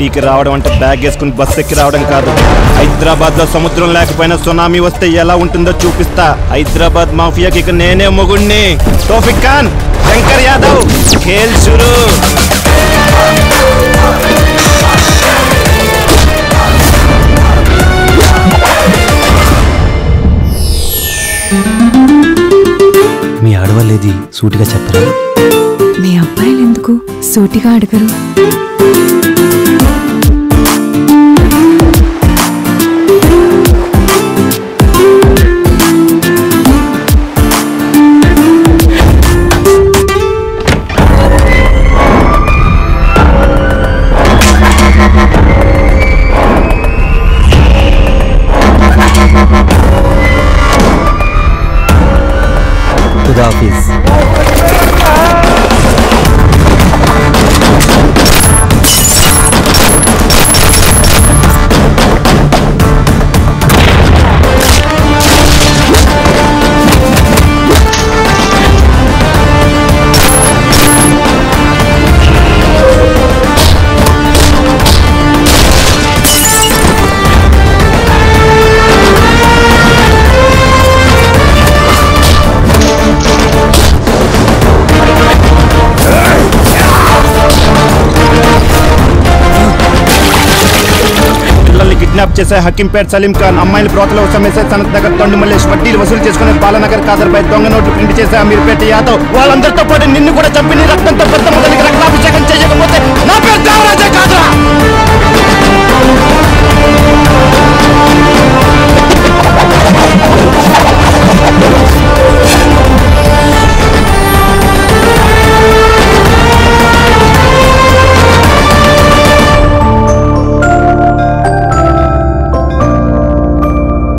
సిటీకి రావడం అంటే బ్యాగ్ వేసుకుని బస్ ఎక్కి రావడం కాదు హైదరాబాద్ లో సముద్రం లేకపోయినా సునామీ వస్తే ఎలా ఉంటుందో చూపిస్తా హైదరాబాద్ మాఫియాకి ఇక నేనే మొగుణ్ణి తోఫిక్ ఖాన్ శంకర్ యాదవ్ ఖేల్ షురూ మీ ఆడవాళ్ళేది సూటిగా చెప్పరా మీ అబ్బాయిలు ఎందుకు సూటిగా అడగరు ఖుదాఫీజ్ పిల్లల్ని కిడ్నాప్ చేసే హకీంపేట్ సలీం ఖాన్ అమ్మాయిల ప్రోతలో సమ్మేసే సనత్ నగర్ తొండి మల్లేష్ వడ్డీలు వసూలు చేసుకునే బాలనగర్ కాదర్పై దొంగ నోట్లు ప్రింట్ చేసే అమీర్పేట యాదవ్ వాళ్ళందరితో పాటు నిన్ను కూడా చంపి నీ రక్తంతో పెద్ద మొదలకి రక్తాభిషేకం చేయకపోతే నా పేరు దేవరాజ